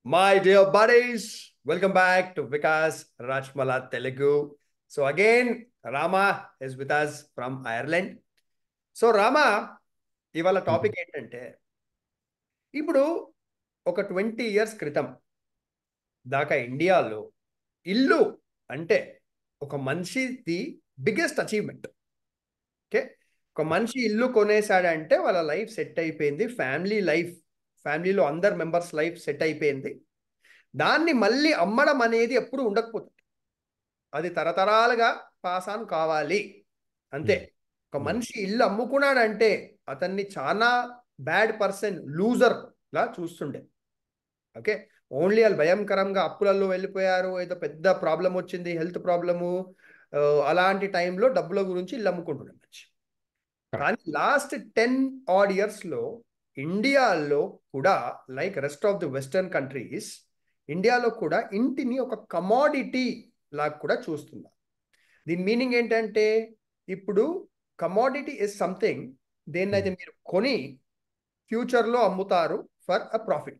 My dear buddies, welcome back to Vikas Rajmala Telugu. So again, Rama is with us from Ireland. So Rama ఇవాళ topic ఏంటంటే ఇప్పుడు ఒక twenty years క్రితం దాకా ఇండియాలో ఇల్లు అంటే ఒక మనిషిది బిగ్గెస్ట్ అచీవ్మెంట్ ఓకే ఒక మనిషి ఇల్లు కొనేసాడంటే వాళ్ళ లైఫ్ సెట్ అయిపోయింది ఫ్యామిలీ లైఫ్ ఫ్యామిలీలో అందరు మెంబర్స్ లైఫ్ సెట్ అయిపోయింది దాన్ని మళ్ళీ అమ్మడం అనేది ఎప్పుడు ఉండకపోతుంది అది తరతరాలుగా పాస్ ఆన్ కావాలి అంతే ఒక మనిషి ఇల్లు అమ్ముకున్నాడంటే అతన్ని చాలా బ్యాడ్ పర్సన్ లూజర్ లా చూస్తుండే ఓకే ఓన్లీ వాళ్ళు భయంకరంగా అప్పులలో వెళ్ళిపోయారు ఏదో పెద్ద ప్రాబ్లం వచ్చింది హెల్త్ ప్రాబ్లము అలాంటి టైంలో డబ్బుల గురించి ఇల్లు అమ్ముకుంటుండే మనిషి కానీ లాస్ట్ టెన్ ఆడ్ ఇయర్స్లో ఇండియాలో కూడా like rest of the western countries ఇండియాలో కూడా ఇంటిని ఒక కమాడిటీ లాగా కూడా చూస్తున్నారు దీని మీనింగ్ ఏంటంటే ఇప్పుడు కమాడిటీ ఇస్ సంథింగ్ దేన్నైతే మీరు కొని ఫ్యూచర్లో అమ్ముతారు ఫర్ అ ప్రాఫిట్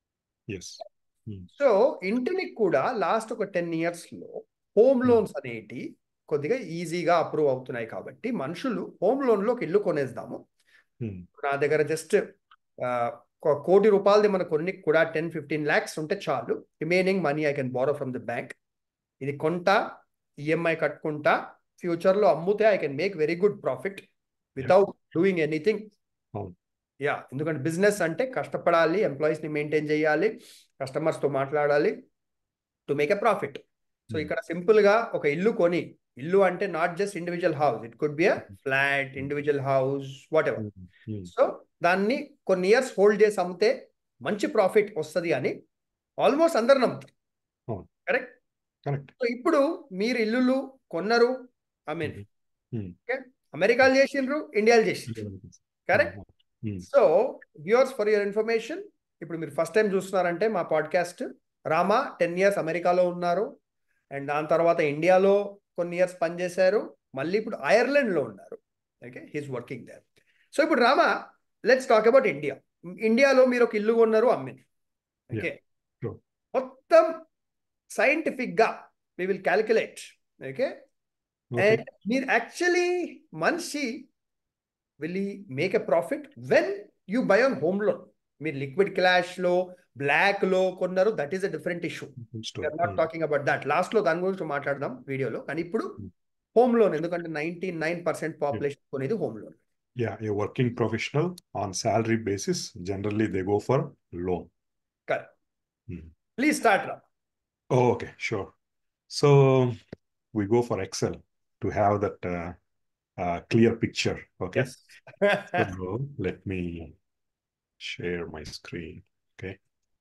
సో ఇంటిని కూడా లాస్ట్ ఒక టెన్ ఇయర్స్లో హోమ్ లోన్స్ అనేటి కొద్దిగా ఈజీగా అప్రూవ్ అవుతున్నాయి కాబట్టి మనుషులు హోమ్ లోన్లోకి ఇల్లు కొనేద్దాము నా దగ్గర జస్ట్ ఒక కోటి రూపాయలది మన కొన్ని కూడా టెన్ ఫిఫ్టీన్ ల్యాక్స్ ఉంటే చాలు remaining money I can borrow from the bank ఇది కొంటా ఈఎంఐ కట్టుకుంటా ఫ్యూచర్లో అమ్ముతే I can make very good profit without doing anything yeah ఎందుకంటే బిజినెస్ అంటే కష్టపడాలి ఎంప్లాయీస్ని మెయింటైన్ చేయాలి కస్టమర్స్తో మాట్లాడాలి to make a profit so ఇక్కడ సింపుల్గా ఒక ఇల్లు కొని ఇల్లు అంటే not just individual house it could be a flat individual house whatever so దాన్ని కొన్ని ఇయర్స్ హోల్డ్ చేసి అమ్మితే మంచి ప్రాఫిట్ వస్తుంది అని ఆల్మోస్ట్ అందరు నమ్ముతారు కరెక్ట్ సో ఇప్పుడు మీరు ఇల్లులు కొన్నారు ఐ మీన్ ఓకే అమెరికాలు చేసిండ్రు ఇండియాలు చేసిండ్రు correct so viewers for your information ఇప్పుడు మీరు ఫస్ట్ టైం చూస్తున్నారంటే మా పాడ్కాస్ట్ రామా టెన్ ఇయర్స్ అమెరికాలో ఉన్నారు అండ్ దాని తర్వాత ఇండియాలో కొన్ని ఇయర్స్ పనిచేశారు మళ్ళీ ఇప్పుడు ఐర్లాండ్లో ఉన్నారు okay he's working there so ఇప్పుడు Rama let's talk about India ఇండియాలో మీరు ఒక ఇల్లు కొన్నారు అమ్మిని ఓకే మొత్తం సైంటిఫిక్గా we will calculate okay and మీరు యాక్చువల్లీ మనిషి will make a profit when you buy on home loan మీరు లిక్విడ్ క్లాష్ లో బ్లాక్ లో కొన్నారు that is a different issue not talking about that last లో దాని గురించి మాట్లాడదాం వీడియోలో కానీ ఇప్పుడు హోమ్ లోన్ ఎందుకంటే నైన్టీ నైన్ పర్సెంట్ పాపులేషన్ కొనేది home loan Yeah, a working professional on salary basis, generally they go for loan. Correct. Hmm. Please start, Ram. Oh, okay, sure. So we go for Excel to have that uh, uh, clear picture. Okay. Yes. so let me share my screen. Okay.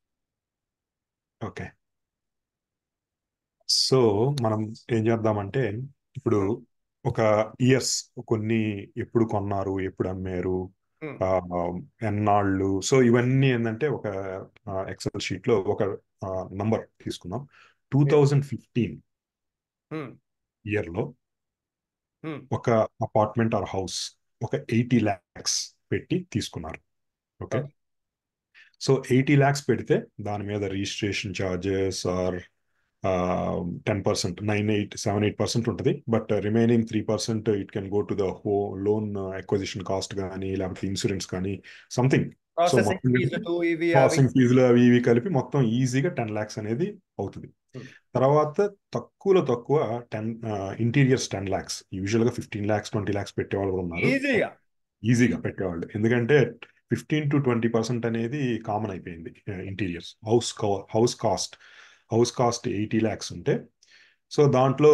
Okay. So మనం ఏం చేద్దామంటే ఇప్పుడు ఒక years కొన్ని ఎప్పుడు కొన్నారు ఎప్పుడు అమ్మారు ఎన్నాళ్ళు సో ఇవన్నీ ఏంటంటే ఒక ఎక్సెల్ షీట్ లో ఒక నంబర్ తీసుకుందాం టూ థౌజండ్ ఫిఫ్టీన్ ఇయర్ లో ఒక అపార్ట్మెంట్ ఆర్ హౌస్ ఒక ఎయిటీ ల్యాక్స్ పెట్టి తీసుకున్నారు ఓకే సో ఎయిటీ ల్యాక్స్ పెడితే దాని మీద registration charges or ten percent nine eight seven eight percent ఉంటుంది but remaining three percent it can go to the home loan acquisition cost కానీ లేకపోతే ఇన్సూరెన్స్ కానీ సంథింగ్ సో ప్రాసెసింగ్ ఫీజులు అవి ఇవి కలిపి మొత్తం ఈజీగా టెన్ ల్యాక్స్ అనేది అవుతుంది తర్వాత తక్కువలో తక్కువ ten interiors ten lakhs usual గా ఫిఫ్టీన్ ల్యాక్స్ ట్వంటీ ల్యాక్స్ పెట్టేవాళ్ళు కూడా ఉన్నారు ఈజీగా పెట్టేవాళ్ళు ఎందుకంటే ఫిఫ్టీన్ టు ట్వంటీ పర్సెంట్ అనేది కామన్ అయిపోయింది interiors house house cost house cost eighty lakhs ఉంటే సో దాంట్లో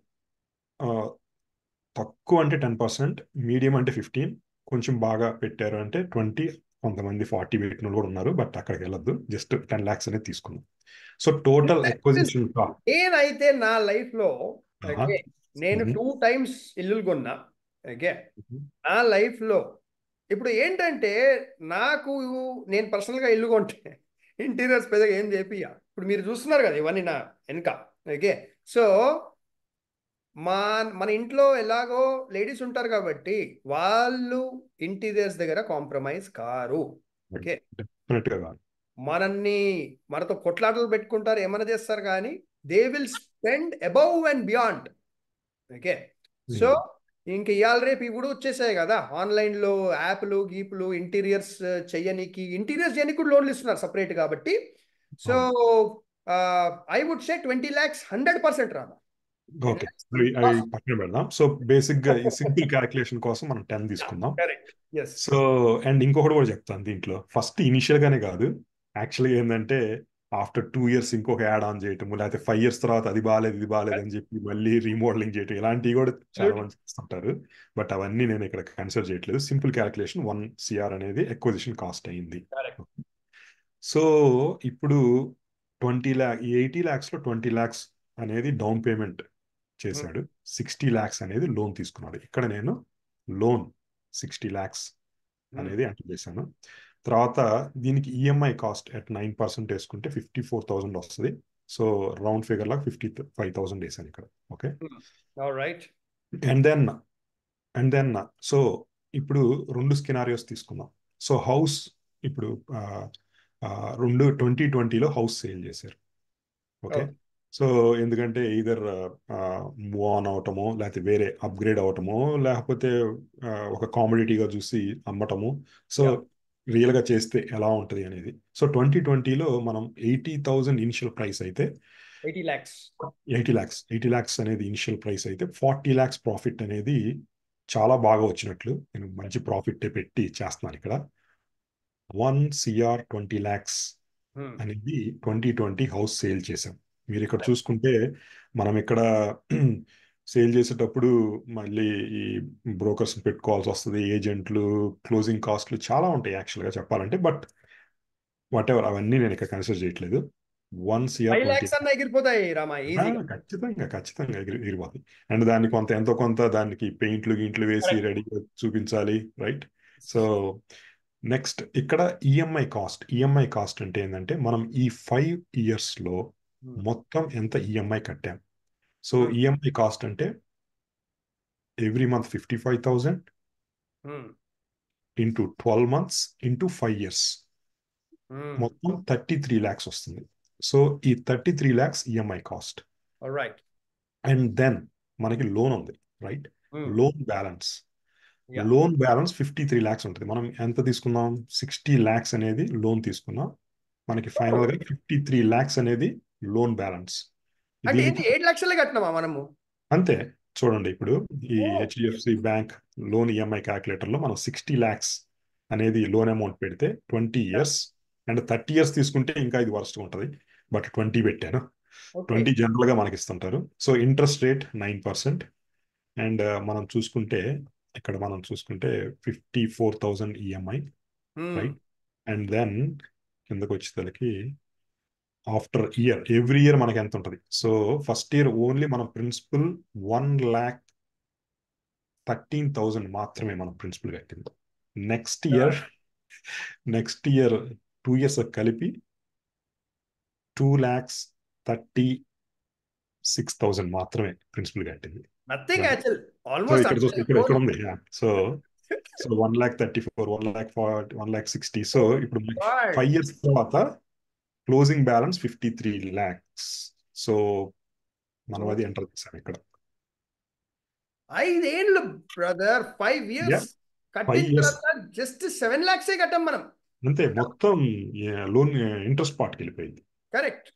తక్కువ అంటే టెన్ పర్సెంట్ మీడియం అంటే ఫిఫ్టీన్ కొంచెం బాగా పెట్టారు అంటే ట్వంటీ కొంతమంది ఫార్టీ పెట్టిన కూడా ఉన్నారు బట్ అక్కడికి వెళ్ళొద్దు జస్ట్ టెన్ ల్యాక్స్ అనేది తీసుకున్నాం సో టోటల్ ఎక్విజిషన్ నేనైతే నా లైఫ్ లో నేను టూ టైమ్స్ ఇల్లు కొన్నా ఓకే నా లైఫ్ లో ఇప్పుడు ఏంటంటే నాకు నేను పర్సనల్గా ఇల్లు కొంటే ఇంటీరియర్స్ పెద్దగా ఏం చేపియా ఇప్పుడు మీరు చూస్తున్నారు కదా ఇవన్నీ నా వెనక ఓకే సో మా మన ఇంట్లో ఎలాగో లేడీస్ ఉంటారు కాబట్టి వాళ్ళు ఇంటీరియర్స్ దగ్గర కాంప్రమైజ్ కారు ఓకే మనల్ని మనతో కొట్లాటలు పెట్టుకుంటారు ఏమైనా చేస్తారు కానీ they will spend above and beyond okay so ఇంక ఇవాళ రేపు ఇవి కూడా వచ్చేసాయి కదా ఆన్లైన్లో యాప్లు గీపులు ఇంటీరియర్స్ చెయ్యనీకి ఇంటీరియర్స్ చేయడానికి కూడా లోన్లు ఇస్తున్నారు సపరేట్ కాబట్టి so I would say twenty lakhs hundred percent రాదా ఓకే అవి అవి పక్కన పెడదాం సో బేసిక్ గా ఈ సింపుల్ క్యాలిక్యులేషన్ కోసం మనం టెన్ తీసుకుందాం కరెక్ట్ ఎస్ సో అండ్ ఇంకొకటి కూడా చెప్తాను దీంట్లో ఫస్ట్ ఇనిషియల్ గానే కాదు యాక్చువల్గా ఏంటంటే ఆఫ్టర్ టూ ఇయర్స్ ఇంకొక యాడ్ ఆన్ చేయటం లేకపోతే ఫైవ్ ఇయర్స్ తర్వాత అది బాగాలేదు ఇది బాగాలేదు అని చెప్పి మళ్ళీ రీమోడలింగ్ చేయటం ఇలాంటివి కూడా చాలా మంది చేస్తుంటారు బట్ అవన్నీ నేను ఇక్కడ కన్సిడర్ చేయట్లేదు సింపుల్ క్యాలిక్యులేషన్ వన్ సిఆర్ అనేది ఎక్విజిషన్ కాస్ట్ అయింది Correct. సో ఇప్పుడు ట్వంటీ ల్యాక్ ఎయిటీ ల్యాక్స్ లో ట్వంటీ ల్యాక్స్ అనేది డౌన్ పేమెంట్ చేశాడు సిక్స్టీ ల్యాక్స్ అనేది లోన్ తీసుకున్నాడు ఇక్కడ నేను లోన్ సిక్స్టీ ల్యాక్స్ అనేది ఎంటర్ చేశాను తర్వాత దీనికి EMI cost at nine percent వేసుకుంటే ఫిఫ్టీ ఫోర్ థౌసండ్ వస్తుంది సో రౌండ్ ఫిగర్ లాగా ఫిఫ్టీ ఫైవ్ థౌసండ్ వేసాను ఇక్కడ okay right and then and then so ఇప్పుడు రెండు స్కినారియోస్ తీసుకుందాం సో హౌస్ ఇప్పుడు ఆ, ఆ, రెండు ట్వంటీ ట్వంటీలో హౌస్ సేల్ చేశారు ఓకే Okay. సో ఎందుకంటే ఈధర్ మూవ్ ఆన్ అవటమో లేకపోతే వేరే అప్గ్రేడ్ అవటమో లేకపోతే ఆ, ఒక కామోడిటీగా చూసి అమ్మటము సో Yeah. రియల్గా చేస్తే ఎలా ఉంటుంది అనేది సో ట్వంటీ ట్వంటీలో మనం ఎయిటీ థౌజండ్ ఇనిషియల్ ప్రైస్ అయితే eighty lakhs eighty lakhs eighty lakhs అనేది ఇనిషియల్ ప్రైస్ అయితే ఫార్టీ ల్యాక్స్ ప్రాఫిట్ అనేది చాలా బాగా వచ్చినట్లు నేను మంచి ప్రాఫిట్ పెట్టి చేస్తున్నాను ఇక్కడ వన్ సిఆర్ ట్వంటీ ల్యాక్స్ అనేది ట్వంటీ ట్వంటీ హౌస్ సేల్ చేసాం మీరు ఇక్కడ చూసుకుంటే మనం ఇక్కడ సేల్ చేసేటప్పుడు మళ్ళీ ఈ బ్రోకర్స్ పెట్టుకోవాల్సి వస్తుంది ఏజెంట్లు క్లోజింగ్ కాస్ట్లు చాలా ఉంటాయి యాక్చువల్గా చెప్పాలంటే బట్ వాట్ ఎవర్ అవన్నీ నేను ఇక్కడ కన్సిడర్ చేయట్లేదు one CR five twenty lakhs అన్న ఎగిరిపోతాయి రామా ఆ, ఈజీగా ఖచ్చితంగా ఖచ్చితంగా ఎగిరి ఎగిరిపోతుంది అండ్ దాన్ని కొంత ఎంతో కొంత దానికి పెయింట్లు గింట్లు వేసి Correct. రెడీగా చూపించాలి రైట్ సో నెక్స్ట్ ఇక్కడ ఈఎంఐ కాస్ట్ ఈఎంఐ కాస్ట్ అంటే ఏంటంటే మనం ఈ ఫైవ్ ఇయర్స్ లో మొత్తం ఎంత ఈఎంఐ కట్టాం సో Hmm. ఈఎంఐ కాస్ట్ అంటే every month fifty five thousand into twelve months into five years మొత్తం థర్టీ త్రీ ల్యాక్స్ వస్తుంది సో ఈ thirty three lakhs EMI cost right and then మనకి లోన్ ఉంది right loan balance Yeah. Loan balance fifty three lakhs ఉంటుంది మనం ఎంత తీసుకున్నాం సిక్స్టీ ల్యాక్స్ అనేది లోన్ తీసుకున్నాం మనకి ఫైనల్ గా ఫిఫ్టీ త్రీ ల్యాక్స్ అనేది లోన్ బ్యాలెన్స్ అంటే ఏంటి ఏడు లక్షలే కట్టినామా మనము అంతే చూడండి ఇప్పుడు ఈ Oh. HDFC bank loan EMI calculator లో మనం సిక్స్టీ ల్యాక్స్ అనేది లోన్ అమౌంట్ పెడితే twenty years and thirty years తీసుకుంటే ఇంకా ఇది వర్స్ట్ ఉంటుంది బట్ ట్వంటీ పెట్టాను ట్వంటీ జనరల్ గా మనకి ఇస్తుంటారు so interest rate nine percent and మనం చూసుకుంటే ఇక్కడ మనం చూసుకుంటే fifty four thousand EMI right? And then కిందకు వచ్చేసరికి ఆఫ్టర్ ఇయర్ ఎవ్రీ ఇయర్ మనకి ఎంత ఉంటుంది సో ఫస్ట్ ఇయర్ ఓన్లీ మన principal one lakh thirteen thousand మాత్రమే మనం ప్రిన్సిపల్ కట్టింది next year next year two years కలిపి two lakhs thirty six thousand మాత్రమే ప్రిన్సిపల్ కట్టింది nothing Right. Actual so almost ఇక్కడ చూస్తే ఇక్కడ ఇక్కడ ఉంది so so one lakh thirty four one lakh one lakh sixty so ఇప్పుడు ఫైవ్ ఇయర్స్ తర్వాత closing balance fifty three lakhs so మనం అది ఎంటర్ చేసాం ఇక్కడ ఐదేళ్ళు బ్రదర్ ఫైవ్ ఇయర్స్ కట్టిన years. తర్వాత జస్ట్ సెవెన్ లాక్సే కట్టాం మనం అంతే మొత్తం లోన్ ఇంట్రెస్ట్ పార్ట్కి వెళ్ళిపోయింది కరెక్ట్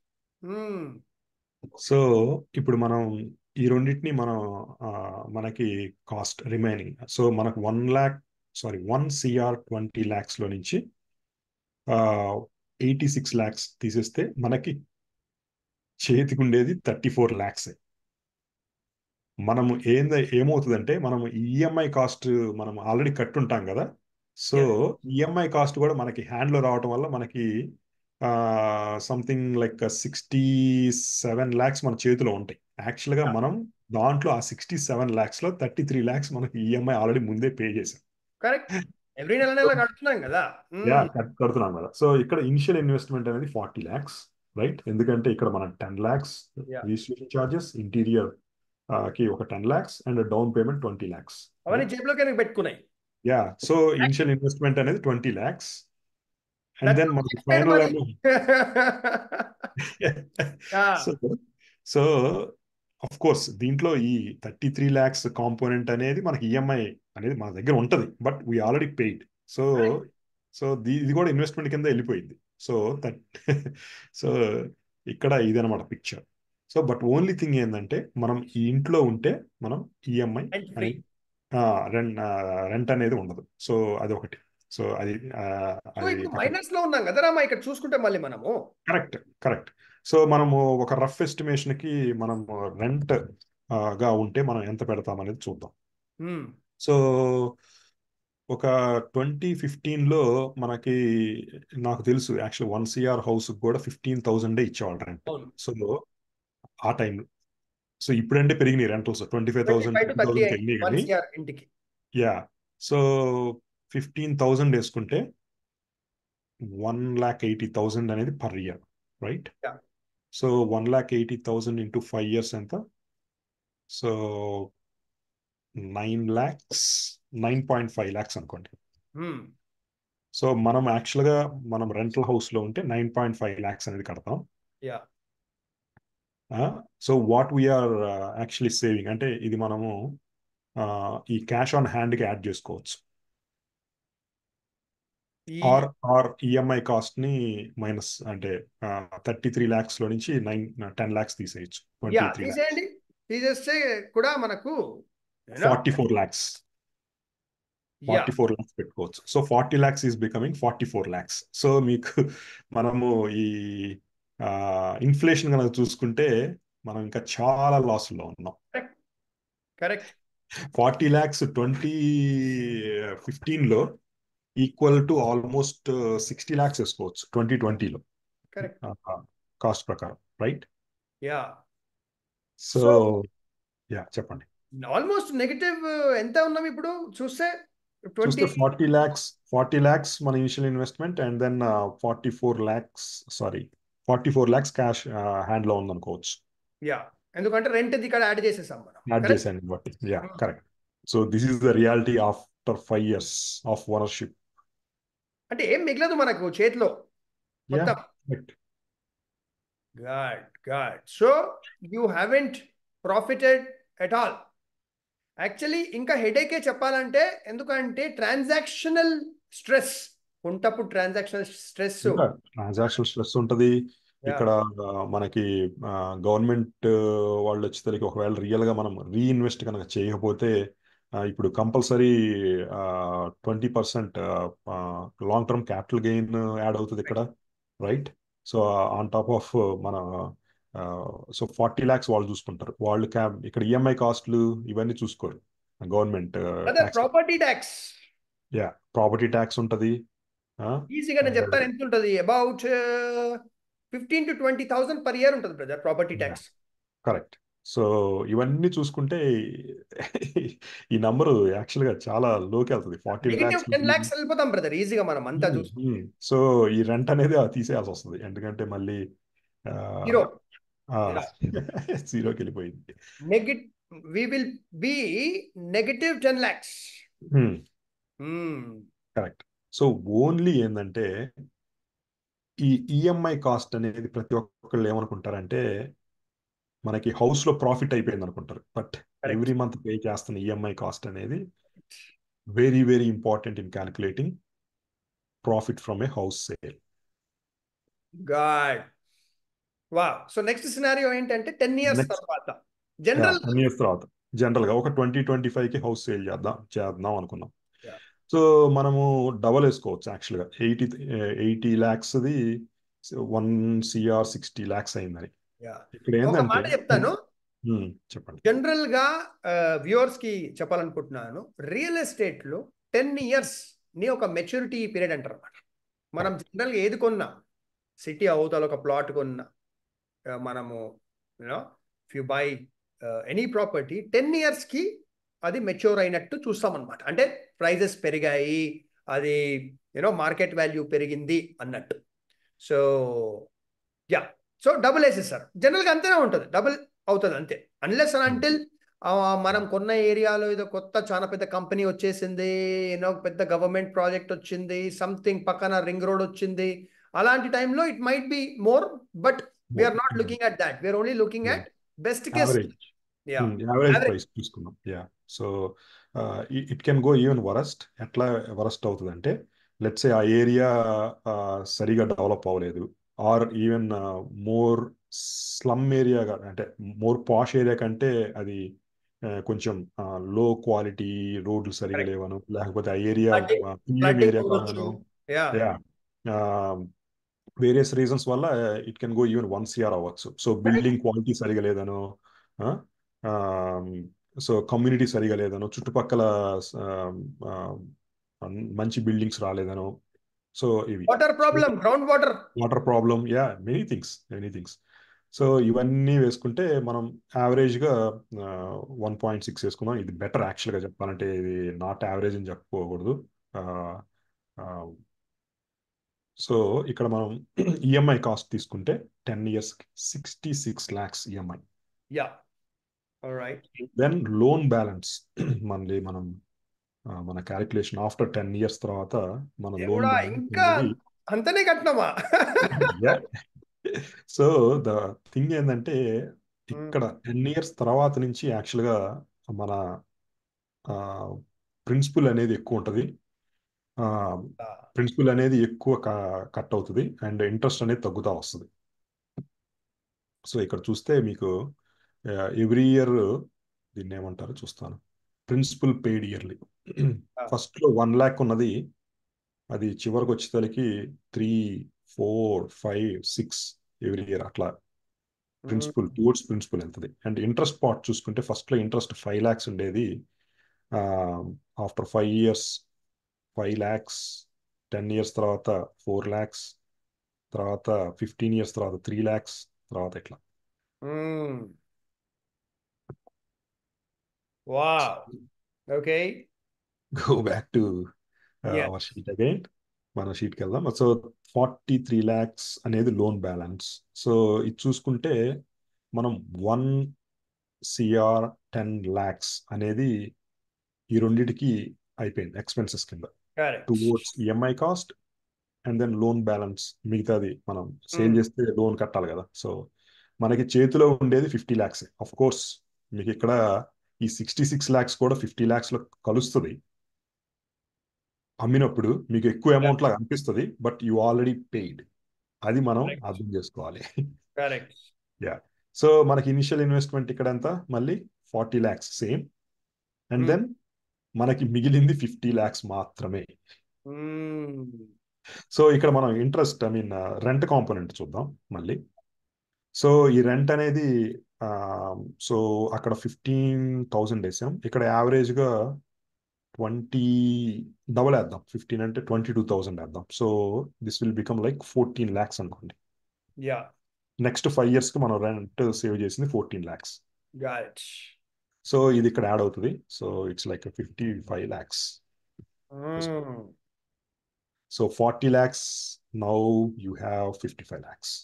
సో ఇప్పుడు మనం ఈ రెండింటిని మనం ఆ, మనకి కాస్ట్ రిమైనింగ్ సో మనకు one lakh sorry one CR twenty lakhs లో నుంచి ఎయిటీ సిక్స్ ల్యాక్స్ తీసేస్తే మనకి చేతికి ఉండేది థర్టీ ఫోర్ ల్యాక్స్ మనము ఏంద ఏమవుతుందంటే మనం ఈఎంఐ కాస్ట్ మనం ఆల్రెడీ కట్టుంటాం కదా సో ఈఎంఐ కాస్ట్ కూడా మనకి హ్యాండ్లో రావటం వల్ల మనకి something like sixty seven lakhs మన చేతిలో ఉంటాయి యాక్చువల్గా Yeah. మనం దాంట్లో ఆ సిక్స్టీ సెవెన్ ల్యాక్స్ లో థర్టీ త్రీ ల్యాక్స్ మనకి ఈఎంఐ ఆల్రెడీ ముందే పే చేసాం కరెక్ట్ ఎవ్రీ నెల నెల కడుతున్నాం కదా Hmm. యా కడుతున్నాం కదా సో ఇక్కడ ఇనిషియల్ ఇన్వెస్ట్మెంట్ అనేది ఫార్టీ ల్యాక్స్ రైట్ ఎందుకంటే ఇక్కడ మనం ten lakhs Yeah. Registration charges interior కి ఒక ten lakhs and down payment twenty lakhs అవన్నీ జేబులోకి పెట్టుకున్నాయి యా సో ఇనిషియల్ ఇన్వెస్ట్మెంట్ అనేది ట్వంటీ ల్యాక్స్ అండ్ దెన్ మనకి final so so of course దీంట్లో ఈ థర్టీ త్రీ ల్యాక్స్ కాంపోనెంట్ అనేది మనకి ఈఎంఐ అనేది మన దగ్గర ఉంటుంది but we already paid so so ఇది కూడా ఇన్వెస్ట్మెంట్ కింద వెళ్ళిపోయింది సో దట్ సో ఇక్కడ ఇదనమాట picture so but only thing ఏంటంటే మనం ఈ ఇంట్లో ఉంటే మనం ఈఎంఐ అనేది రెంట్ రెంట్ అనేది ఉండదు సో అది ఒకటి సో అది మైనస్ లో ఉన్నాం కదా రామా ఇక్కడ చూసుకుంటే మళ్ళీ మనము కరెక్ట్ కరెక్ట్ సో మనము ఒక రఫ్ ఎస్టిమేషన్ కి మనం రెంట్ గా ఉంటే మనం ఎంత పెడతాం అనేది చూద్దాం సో ఒక ట్వంటీ ఫిఫ్టీన్లో మనకి నాకు తెలుసు యాక్చువల్ వన్ సిఆర్ హౌస్ కూడా ఫిఫ్టీన్ థౌసండే ఇచ్చేవాళ్ళు రెంట్ సో ఆ టైంలో సో ఇప్పుడంటే పెరిగినాయి రెంటల్స్ ట్వంటీ ఫైవ్ థౌసండ్ పెరిగినాయి కానీ యా సో ఫిఫ్టీన్ థౌసండ్ వేసుకుంటే వన్ ల్యాక్ ఎయిటీ థౌసండ్ అనేది per year right so one lakh eighty thousand into five years ఎంత so nine lakhs nine point five lakhs అనుకోండి సో మనం యాక్చువల్గా మనం రెంటల్ హౌస్లో ఉంటే నైన్ పాయింట్ ఫైవ్ ల్యాక్స్ అనేది కడతాం so what we're actually saving అంటే ఇది మనము ఈ క్యాష్ ఆన్ హ్యాండ్కి యాడ్ చేసుకోవచ్చు ఆర్ ఆర్ ఈఎంఐ కాస్ట్ ని మైనస్ అంటే థర్టీ త్రీ ల్యాక్స్ లో నుంచి నైన్ టెన్ ల్యాక్స్ తీసేయచ్చు తీసేయండి తీసేస్తే కూడా మనకు forty four lakhs forty four lakhs పెట్టుకోవచ్చు so forty lakhs is becoming forty four lakhs so మీకు మనము ఈ ఇన్ఫ్లేషన్ కనుక చూసుకుంటే మనం ఇంకా చాలా లాస్లో ఉన్నాం కరెక్ట్ ఫార్టీ ల్యాక్స్ ట్వంటీ ఫిఫ్టీన్లో equal to almost sixty lakhs వేసుకోవచ్చు ట్వంటీ ట్వంటీలో కాస్ట్ ప్రకారం రైట్ యా సో యా చెప్పండి ఆల్మోస్ట్ నెగటివ్ ఎంత ఉన్నాం ఇప్పుడు చూస్తే చూస్తే ఫార్టీ ల్యాక్స్ ఫార్టీ ల్యాక్స్ మన initial investment and then forty four lakhs sorry forty four lakhs cash hand లో ఉందనుకోవచ్చు యా ఎందుకంటే రెంట్ ఇది ఇక్కడ యాడ్ చేసేసాం మనం యాడ్ చేశాను బట్టి yeah correct so this is the reality after five years of ownership అంటే ఏం మిగలదు మనకు చేతిలో మొత్తం god god so you haven't profited at all actually ఇంకా హెడేకే చెప్పాలంటే ఎందుకంటే ట్రాన్సాక్షనల్ స్ట్రెస్ ఉంటప్పుడు ట్రాన్సాక్షనల్ స్ట్రెస్ ట్రాన్సాక్షనల్ స్ట్రెస్ ఉంటుంది ఇక్కడ మనకి గవర్నమెంట్ వాళ్ళు వచ్చేసరికి ఒకవేళ రియల్ గా మనం రీఇన్వెస్ట్ కనుక చేయకపోతే ఇప్పుడు compulsory twenty percent long term capital gain add అవుతుంది ఇక్కడ right so on top of మన సో ఫార్టీ ల్యాక్స్ వాళ్ళు చూసుకుంటారు వాళ్ళు క్యాబ్ ఇక్కడ ఈఎంఐ కాస్ట్లు ఇవన్నీ చూసుకోరు government property tax yeah property tax ఉంటుంది ఈజీగా నేను చెప్తాను ఎంత ఉంటుంది about fifteen to twenty thousand per year ఉంటుంది brother property tax correct so ఇవన్నీ చూసుకుంటే ఈ నంబర్ యాక్చువల్ గా చాలా లోకి వెళ్తుంది ఫార్టీ టెన్ లాక్స్ వెళ్ళిపోతాం బ్రదర్ ఈజీగా మనం అంతా చూసి సో ఈ రెంట్ అనేది తీసేయాల్సి వస్తుంది ఎందుకంటే మళ్ళీ జీరో జీరోకి వెళ్ళిపోయింది negative we will be negative ten lakhs correct so only ఏంటంటే ఈ ఈఎంఐ కాస్ట్ అనేది ప్రతి ఒక్కళ్ళు ఏమనుకుంటారంటే మనకి హౌస్ లో ప్రాఫిట్ అయిపోయింది అనుకుంటారు బట్ ఎవ్రీ మంత్ పే చేస్తున్న ఈఎంఐ కాస్ట్ అనేది very very important in calculating profit from a house sale god వా సో నెక్స్ట్ సినారియో ఏంటంటే టెన్ ఇయర్స్ తర్వాత జనరల్ టెన్ ఇయర్స్ తర్వాత జనరల్ గా ఒక ట్వంటీ ట్వంటీ ఫైవ్ కి హౌస్ సేల్ చేద్దాం చేద్దాం అనుకున్నాం సో మనము డబల్ వేసుకోవచ్చు యాక్చువల్గా ఎయిటీ ఎయిటీ ల్యాక్స్ది వన్ సిఆర్ సిక్స్టీ ల్యాక్స్ అయిందని ఇక్కడ ఏంటంటే చెప్తాను చెప్పండి జనరల్ గా వ్యూవర్స్ కి చెప్పాలనుకుంటున్నాను రియల్ ఎస్టేట్ లో టెన్ ఇయర్స్ ని ఒక మెచ్యూరిటీ పీరియడ్ అంటారు అనమాట మనం జనరల్ గా ఏది కొన్నా సిటీ అవతల ఒక ప్లాట్ కొన్నా మనము you know you buy any property ten years కి అది మెచ్యూర్ అయినట్టు చూస్తాం అనమాట అంటే ప్రైజెస్ పెరిగాయి అది యూనో మార్కెట్ వాల్యూ పెరిగింది అన్నట్టు సో యా సో డబుల్ వేసేస్తారు జనరల్గా అంతేనే ఉంటుంది డబుల్ అవుతుంది అంతే అన్లెస్ అండ్ అంటిల్ మనం కొన్న ఏరియాలో ఏదో కొత్త చాలా పెద్ద కంపెనీ వచ్చేసింది ఏదో పెద్ద గవర్నమెంట్ ప్రాజెక్ట్ వచ్చింది సంథింగ్ పక్కన రింగ్ రోడ్ వచ్చింది అలాంటి టైంలో it might be more but we're not looking at that we're only looking at best case average price తీసుకున్నాం yeah so it can go even worst ఎట్లా వరస్ట్ అవుతుంది అంటే let's ఆ ఏరియా సరిగా డెవలప్ అవ్వలేదు or even more slum area అంటే more posh area కంటే అది కొంచెం లో క్వాలిటీ రోడ్లు సరిగా లేవను లేకపోతే ఆ ఏరియా ప్రీమియం ఏరియా కాను యా వేరియస్ రీజన్స్ వల్ల it can go even one CR అవ్వచ్చు సో బిల్డింగ్ క్వాలిటీ సరిగా లేదను సో కమ్యూనిటీ సరిగా లేదను చుట్టుపక్కల మంచి బిల్డింగ్స్ రాలేదను సో ఇవి water problem ground water water problem yeah many things many things so ఇవన్నీ వేసుకుంటే మనం యావరేజ్గా వన్ పాయింట్ సిక్స్ వేసుకున్నాం ఇది బెటర్ యాక్చువల్గా చెప్పాలంటే ఇది నాట్ యావరేజ్ అని చెప్పుకోకూడదు సో ఇక్కడ మనం ఈఎంఐ కాస్ట్ తీసుకుంటే ten years sixty six lakhs EMI yeah right then loan balance మళ్ళీ మనం మన క్యాలిక్యులేషన్ ఆఫ్టర్ టెన్ ఇయర్స్ తర్వాత మన లోన్ ఇంకా అంతనే కట్టినామా సో ద థింగ్ ఏంటంటే ఇక్కడ టెన్ ఇయర్స్ తర్వాత నుంచి యాక్చువల్గా మన ప్రిన్సిపల్ అనేది ఎక్కువ ఉంటుంది ప్రిన్సిపల్ అనేది ఎక్కువ కట్ అవుతుంది అండ్ ఇంట్రెస్ట్ అనేది తగ్గుతూ వస్తుంది సో ఇక్కడ చూస్తే మీకు ఎవ్రీ ఇయర్ దీన్ని ఏమంటారు చూస్తాను ప్రిన్సిపల్ పెయిడ్ ఇయర్లీ ఫస్ట్లో వన్ ల్యాక్ ఉన్నది అది చివరికి వచ్చేసరికి three four five six every year అట్లా ప్రిన్సిపల్ టువర్డ్స్ ప్రిన్సిపల్ వెళ్తుంది అండ్ ఇంట్రెస్ట్ పార్ట్ చూసుకుంటే ఫస్ట్లో ఇంట్రెస్ట్ ఫైవ్ ల్యాక్స్ ఉండేది after five years five lakhs ten years తర్వాత ఫోర్ ల్యాక్స్ తర్వాత ఫిఫ్టీన్ ఇయర్స్ తర్వాత త్రీ ల్యాక్స్ తర్వాత ఇట్లా Wow. Okay. Go back to uh, Yeah. our sheet again. మన షీట్కి వెళ్దాం సో ఫార్టీ త్రీ ల్యాక్స్ అనేది లోన్ బ్యాలెన్స్ సో ఇది చూసుకుంటే మనం వన్ సిఆర్ టెన్ ల్యాక్స్ అనేది ఈ రెండిటికి అయిపోయింది ఎక్స్పెన్సెస్ కింద Correct. Towards EMI cost and then loan balance మిగతాది మనం సేల్ Hmm. చేస్తే లోన్ కట్టాలి కదా సో మనకి చేతిలో ఉండేది ఫిఫ్టీ ల్యాక్స్ ఆఫ్ కోర్స్ మీకు ఇక్కడ ఈ సిక్స్టీ సిక్స్ ల్యాక్స్ కూడా ఫిఫ్టీ ల్యాక్స్ లో కలుస్తుంది అమ్మినప్పుడు మీకు ఎక్కువ అమౌంట్ లాగా అనిపిస్తుంది బట్ యు ఆల్రెడీ పెయిడ్ అది మనం Correct. అర్థం చేసుకోవాలి Correct. సో మనకి ఇనిషియల్ ఇన్వెస్ట్మెంట్ ఇక్కడ ఎంత మళ్ళీ forty lakhs same and Hmm. Then మనకి మిగిలింది ఫిఫ్టీ ల్యాక్స్ మాత్రమే Mm. సో ఇక్కడ మనం interest I mean rent component చూద్దాం మళ్ళీ సో ఈ రెంట్ అనేది సో అక్కడ ఫిఫ్టీన్ థౌసండ్ వేసాం ఇక్కడ యావరేజ్గా ట్వంటీ డబల్ వేద్దాం ఫిఫ్టీన్ అంటే ట్వంటీ టూ థౌసండ్ వేద్దాం so this will become like fourteen lakhs అనుకోండి Yeah. నెక్స్ట్ ఫైవ్ ఇయర్స్కి మనం రెంట్ సేవ్ చేసింది fourteen lakhs Got it. So ఇది ఇక్కడ యాడ్ అవుతుంది so it's like fifty five lakhs Mm. So forty lakhs now you have fifty five lakhs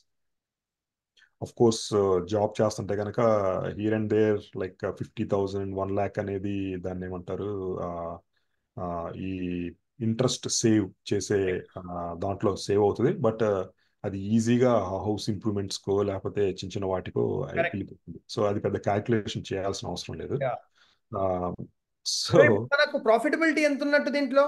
of course job చేస్తుంటే కనుక here and there like fifty thousand one lakh అనేది దాన్ని ఏమంటారు uh, uh, ఈ ఇంట్రెస్ట్ సేవ్ చేసే uh, దాంట్లో సేవ్ అవుతుంది బట్ అది ఈజీగా హౌస్ ఇంప్రూవ్మెంట్స్కో లేకపోతే చిన్న చిన్న వాటికో Correct. వెళ్ళిపోతుంది సో అది పెద్ద క్యాల్కులేషన్ చేయాల్సిన అవసరం లేదు Yeah. సో సో ఇప్పుడు మనకు ప్రాఫిటబిలిటీ ఎంత ఉన్నట్టు దీంట్లో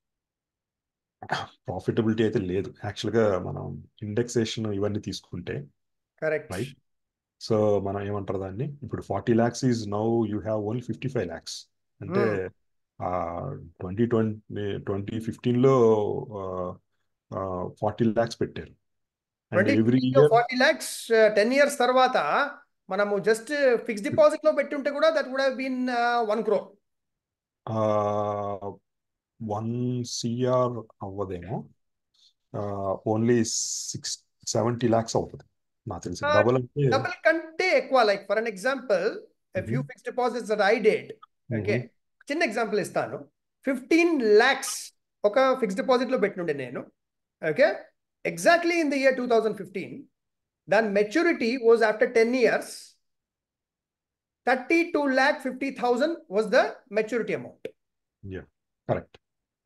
ప్రాఫిటబిలిటీ అయితే లేదు యాక్చువల్గా మనం ఇండెక్సేషన్ ఇవన్నీ తీసుకుంటే కరెక్ట్ రైట్ సో మనం ఏమంటారు దాన్ని ఇప్పుడు forty lakhs is now you have only fifty five lakhs అంటే ట్వంటీ ట్వంటీ ట్వంటీ ఫిఫ్టీన్లో ఫార్టీ ల్యాక్స్ పెట్టారు and every year forty lakhs ten years తర్వాత మనము జస్ట్ ఫిక్స్ డిపాజిట్ లో పెట్టుంటే కూడా that would have been one crore one CR అవ్వదేమో ఓన్లీ సిక్స్ సెవెంటీ ల్యాక్స్ అవుతుంది నాకు తెలిసి Uh, డబుల్ అంటే డబుల్ కంటే ఎక్కువ like for an example few Mhm. Fix deposits that I date okay చిన్న ఎగ్జాంపుల్ ఇస్తాను ఫిఫ్టీన్ ల్యాక్స్ ఒక ఫిక్స్ డిపాజిట్ లో పెట్టినుండే నేను okay exactly in the year two thousand fifteen దాని maturity was after ten years thirty two lakh fifty thousand was the maturity amount yeah correct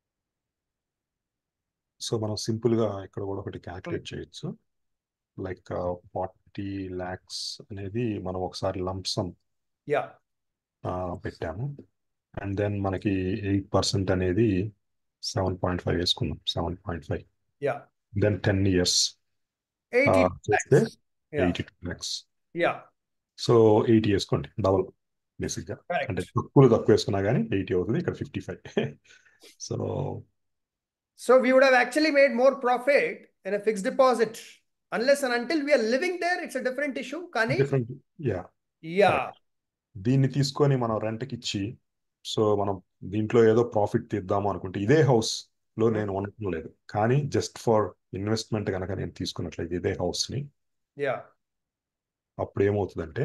so మనం simple గా ఇక్కడ కూడా ఒకటి క్యాల్కులేట్ చేయొచ్చు లైక్ ఫార్టీ ల్యాక్స్ అనేది మనం ఒకసారి లంప్సమ్ యా పెట్టాము అండ్ దెన్ మనకి ఎయిట్ పర్సెంట్ అనేది సెవెన్ పాయింట్ ఫైవ్ వేసుకున్నాం seven point five yeah then ten years eighty చేస్తే yeah eighty two lakhs yeah so eighty వేసుకోండి డబల్ బేసిక్గా అంటే కరెక్ట్ తక్కువ తక్కువ వేసుకున్నా కానీ ఎయిటీ అవుతుంది ఇక్కడ fifty five so So we would have actually made more profit in a fixed deposit. Unless and until we are living there, it's a different issue. Kani? Different yeah Yeah. దీన్ని తీసుకొని మనం రెంట్కి ఇచ్చి so మనం దీంట్లో ఏదో profit తీద్దాము అనుకుంటే ఇదే హౌస్ లో నేను ఉండలేదు కానీ జస్ట్ ఫర్ ఇన్వెస్ట్మెంట్ కనుక నేను తీసుకున్నట్లయితే ఇదే హౌస్ ని Yeah. అప్పుడు ఏమవుతుందంటే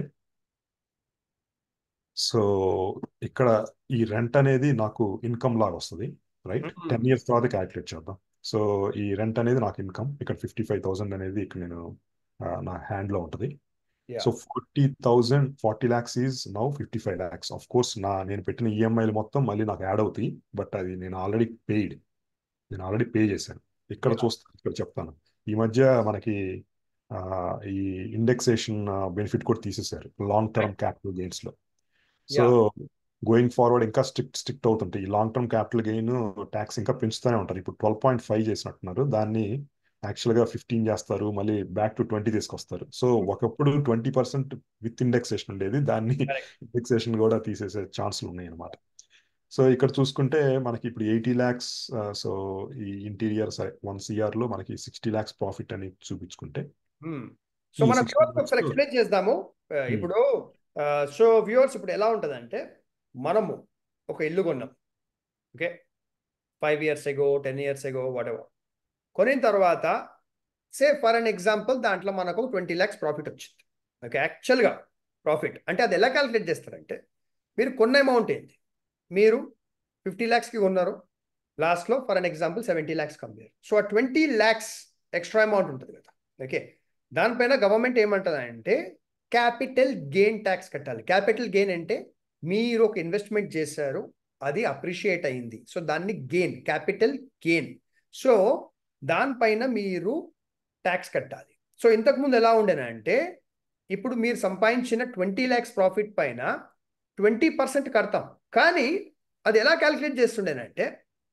సో ఇక్కడ ఈ రెంట్ అనేది నాకు ఇన్కమ్ లాగా వస్తుంది రైట్ Mhm. టెన్ ఇయర్స్ తర్వాత క్యాలిక్యులేట్ చేద్దాం సో ఈ రెంట్ అనేది నాకు ఇన్కమ్ ఇక్కడ ఫిఫ్టీ ఫైవ్ థౌసండ్ అనేది ఇక్కడ నేను ఆ, నా హ్యాండ్ లో ఉంటుంది Yeah. So forty thousand forty lakhs is now fifty five lakhs of course నా నేను పెట్టిన ఈఎంఐలు మొత్తం మళ్ళీ నాకు యాడ్ అవుతాయి బట్ అది నేను ఆల్రెడీ పెయిడ్ నేను ఆల్రెడీ పే చేశాను ఇక్కడ Yeah. చూస్తాను ఇక్కడ చెప్తాను ఈ మధ్య మనకి ఆ, ఈ ఇండెక్సేషన్ బెనిఫిట్ కూడా తీసేశారు లాంగ్ టర్మ్ క్యాపిటల్ గెయిన్స్ లో సో గోయింగ్ ఫార్వర్డ్ ఇంకా స్ట్రిక్ట్ స్ట్రిక్ట్ అవుతుంటాయి ఈ long term capital gain tax ఇంకా పెంచుతూనే ఉంటారు ఇప్పుడు ట్వెల్వ్ పాయింట్ ఫైవ్ చేసినట్టున్నారు దాన్ని యాక్చువల్గా ఫిఫ్టీన్ చేస్తారు మళ్ళీ బ్యాక్ టు ట్వంటీ తీసుకొస్తారు సో ఒకప్పుడు ట్వంటీ పర్సెంట్ విత్ ఇండెక్సేషన్ ఉండేది దాన్ని Correct. ఇండెక్సేషన్ కూడా తీసేసే ఛాన్సులు ఉన్నాయి అనమాట సో ఇక్కడ చూసుకుంటే మనకి ఇప్పుడు ఎయిటీ ల్యాక్స్ సో ఈ ఇంటీరియర్ వన్ సిఆర్ లో మనకి సిక్స్టీ ల్యాక్స్ ప్రాఫిట్ అని చూపించుకుంటే Hmm. సో ఈ మనం 60 వ్యూవర్స్ ఒకసారి lakhs ఎక్స్ప్లెయిన్ చేద్దాము Uh, Hmm. ఇప్పుడు సో వ్యూవర్స్ ఇప్పుడు ఎలా ఉంటుందంటే మనము ఒక ఇల్లు కొన్నాం okay five years ago ten years ago whatever కొనిన తర్వాత సే ఫర్ అన్ ఎగ్జాంపుల్ దాంట్లో మనకు ట్వంటీ ల్యాక్స్ ప్రాఫిట్ వచ్చింది ఓకే యాక్చువల్గా ప్రాఫిట్ అంటే అది ఎలా క్యాలిక్యులేట్ చేస్తారంటే మీరు కొన్న అమౌంట్ ఏంటి మీరు ఫిఫ్టీ ల్యాక్స్కి కొన్నారు లాస్ట్లో for an example seventy lakhs compare so ఆ ట్వంటీ ల్యాక్స్ ఎక్స్ట్రా అమౌంట్ ఉంటుంది కదా ఓకే దానిపైన గవర్నమెంట్ ఏమంటుంది అంటే క్యాపిటల్ గెయిన్ ట్యాక్స్ కట్టాలి క్యాపిటల్ గెయిన్ అంటే మీరు ఒక ఇన్వెస్ట్మెంట్ చేశారు అది అప్రిషియేట్ అయింది సో దాన్ని గెయిన్ క్యాపిటల్ గెయిన్ సో దానిపైన మీరు ట్యాక్స్ కట్టాలి సో ఇంతకుముందు ఎలా ఉండేనంటే ఇప్పుడు మీరు సంపాదించిన ట్వంటీ ల్యాక్స్ ప్రాఫిట్ పైన ట్వంటీ పర్సెంట్ కడతాం కానీ అది ఎలా క్యాలిక్యులేట్ చేస్తుండేనంటే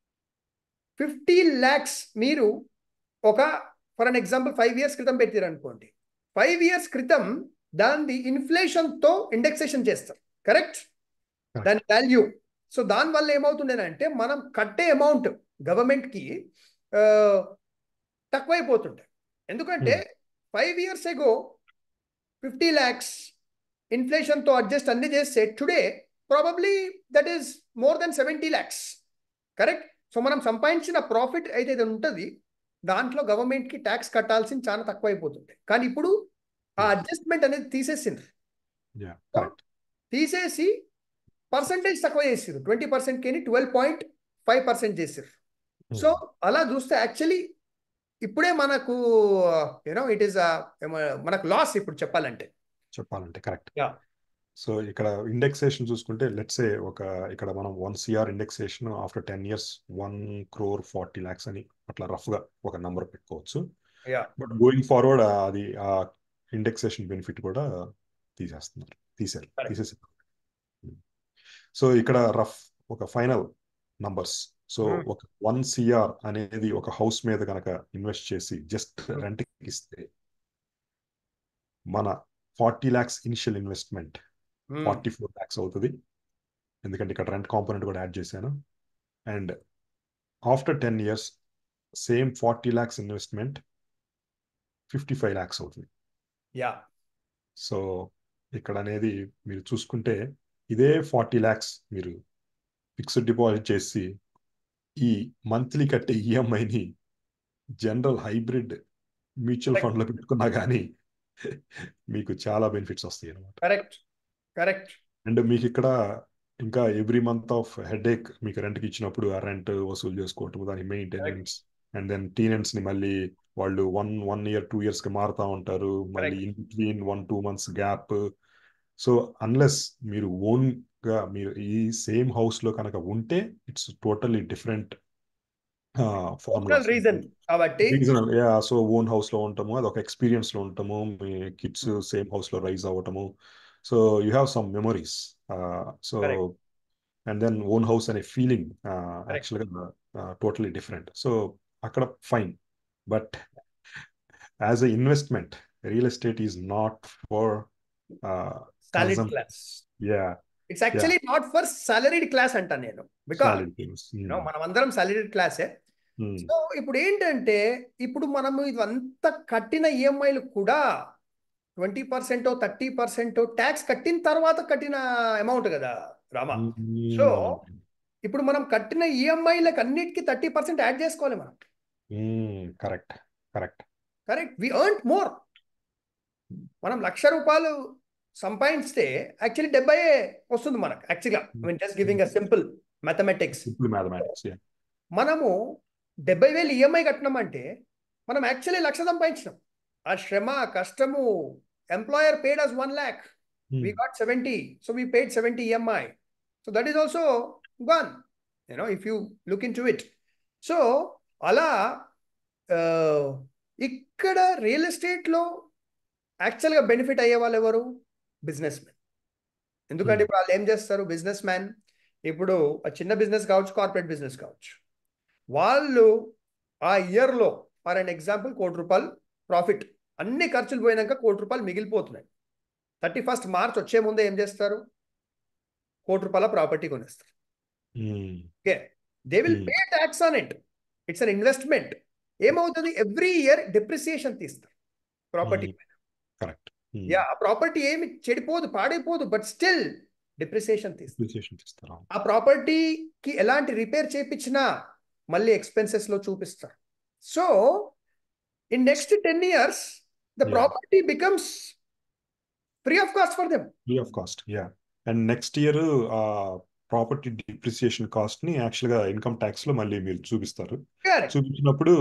ఫిఫ్టీ ల్యాక్స్ మీరు ఒక for an example five years క్రితం పెట్టారు అనుకోండి ఫైవ్ ఇయర్స్ క్రితం దాన్ని ఇన్ఫ్లేషన్తో ఇండెక్సేషన్ చేస్తారు కరెక్ట్ దాని వాల్యూ సో దానివల్ల ఏమవుతుండేనంటే మనం కట్టే అమౌంట్ గవర్నమెంట్కి తక్కువైపోతుంటాయి ఎందుకంటే five years ago fifty lakhs ఇన్ఫ్లేషన్తో అడ్జస్ట్ అన్ని చేస్తే today probably that is more then seventy lakhs correct so మనం సంపాదించిన ప్రాఫిట్ అయితే ఉంటుంది దాంట్లో గవర్నమెంట్కి ట్యాక్స్ కట్టాల్సింది చాలా తక్కువ అయిపోతుంది కానీ ఇప్పుడు ఆ అడ్జస్ట్మెంట్ అనేది తీసేసిండ్రు యా కరెక్ట్ తీసేసి పర్సంటేజ్ తక్కువ చేసారు ట్వంటీ పర్సెంట్కి ట్వెల్వ్ పాయింట్ ఫైవ్ పర్సెంట్ చేసారు సో అలా చూస్తే యాక్చువల్లీ ఇప్పుడే మనకు యూనో ఇట్ ఈస్ మనకు లాస్ ఇప్పుడు చెప్పాలంటే చెప్పాలంటే కరెక్ట్ Yeah. సో ఇక్కడ ఇండెక్సేషన్ చూసుకుంటే లెట్స్ ఏ ఒక ఇక్కడ మనం one CR indexation after ten years one crore forty lakhs అని అట్లా రఫ్ గా ఒక నంబర్ పెట్టుకోవచ్చు యా బట్ గోయింగ్ ఫార్వర్డ్ అది ఆ ఇండెక్సేషన్ బెనిఫిట్ కూడా తీసేస్తున్నారు తీసారు Correct. తీసేసారు సో ఇక్కడ రఫ్ ఒక ఫైనల్ నంబర్స్ సో Hmm. ఒక వన్ సిఆర్ అనేది ఒక హౌస్ మీద కనుక ఇన్వెస్ట్ చేసి జస్ట్ Hmm. రెంట్కి ఇస్తే మన forty lakhs initial investment forty four lakhs అవుతుంది ఎందుకంటే ఇక్కడ రెంట్ కాంపోనెంట్ కూడా యాడ్ చేశాను and after ten years same forty lakhs investment fifty five lakhs అవుతుంది యా సో ఇక్కడ అనేది మీరు చూసుకుంటే ఇదే ఫార్టీ ల్యాక్స్ మీరు ఫిక్స్డ్ డిపాజిట్ చేసి ఈ మంత్లీ కట్టే ఈఎంఐని జనరల్ హైబ్రిడ్ మ్యూచువల్ Correct. ఫండ్లో పెట్టుకున్నా కానీ మీకు చాలా బెనిఫిట్స్ వస్తాయి అనమాట కరెక్ట్ కరెక్ట్ అండ్ మీకు ఇక్కడ ఇంకా ఎవ్రీ మంత్ ఆఫ్ హెడ్ ఏక్ మీకు రెంట్కి ఇచ్చినప్పుడు ఆ రెంట్ వసూలు చేసుకోవటం దాని మెయింటెనెన్స్ అండ్ దెన్ టీనెంట్స్ ని మళ్ళీ వాళ్ళు one one year two years కి మారుతా ఉంటారు మళ్ళీ in between one two months gap so unless మీరు ఓన్ గా మీరు ఈ సేమ్ హౌస్ లో కనుక ఉంటే it's totally different formula reason కాబట్టి regional yeah so own house లో ఉంటాము అది ఒక ఎక్స్పీరియన్స్ లో ఉంటాము మీ కిడ్స్ సేమ్ హౌస్ లో రైజ్ అవ్వటము so you have some memories so Correct. And then own house అనే ఫీలింగ్ యాక్చువల్గా టోటలీ డిఫరెంట్ సో అక్కడ fine but as a investment real estate is not for solid class yeah it's actually not for salaried class అంట నేను because మనం అందరం salaried క్లాసే so ఇప్పుడు ఏంటంటే ఇప్పుడు మనము ఇదంతా కట్టిన ఈఎంఐలు కూడా twenty percent thirty percent tax కట్టిన తర్వాత కట్టిన అమౌంట్ కదా రామా సో ఇప్పుడు మనం కట్టిన ఈఎంఐలకు అన్నిటికీ థర్టీ పర్సెంట్ యాడ్ చేసుకోవాలి మనం correct correct correct we earn more మనం లక్ష రూపాయలు సంపాదిస్తే యాక్చువల్లీ డెబ్బై వస్తుంది మనకు యాక్చువల్గా mean just giving a simple mathematics simple mathematics మనము డెబ్బై వేలు ఈఎంఐ కట్టినామంటే మనం యాక్చువల్లీ లక్ష సంపాదించినాం ఆ శ్రమ కష్టము employer paid us one lakh we got seventy so we paid seventy EMI so that is also gone you know if you look into it so అలా ఇక్కడ real ఎస్టేట్లో యాక్చువల్గా బెనిఫిట్ అయ్యే వాళ్ళు ఎవరు బిజినెస్ మ్యాన్ ఎందుకంటే ఇప్పుడు వాళ్ళు ఏం చేస్తారు బిజినెస్ మ్యాన్ ఇప్పుడు చిన్న బిజినెస్ కావచ్చు కార్పొరేట్ బిజినెస్ కావచ్చు వాళ్ళు ఆ ఇయర్లో ఫర్ అన్ ఎగ్జాంపుల్ కోటి రూపాయలు ప్రాఫిట్ అన్ని ఖర్చులు పోయినాక కోటి రూపాయలు మిగిలిపోతున్నాయి థర్టీ ఫస్ట్ మార్చ్ వచ్చే ముందే ఏం చేస్తారు కోటి రూపాయల ప్రాపర్టీ కొనేస్తారు okay they will pay tax on it it's an investment ఏమవుతుంది ఎవ్రీ ఇయర్ డిప్రిసియేషన్ తీస్తారు ప్రాపర్టీ కరెక్ట్ యా ఆ ప్రాపర్టీ ఏమి చెడిపోదు పాడైపోదు బట్ స్టిల్ డిప్రిసియేషన్ తీస్తారు ఆ ప్రాపర్టీకి ఎలాంటి రిపేర్ చేయించినా మళ్ళీ ఎక్స్పెన్సెస్ లో చూపిస్తారు so in next ten years the property becomes free of cost for them free of cost yeah and next year ఆ ప్రాపర్టీ డిప్రిసియేషన్ కాస్ట్ ని యాక్చువల్ గా ఇన్కమ్ ట్యాక్స్ లో మళ్ళీ మీరు చూపిస్తారు చూపించినప్పుడు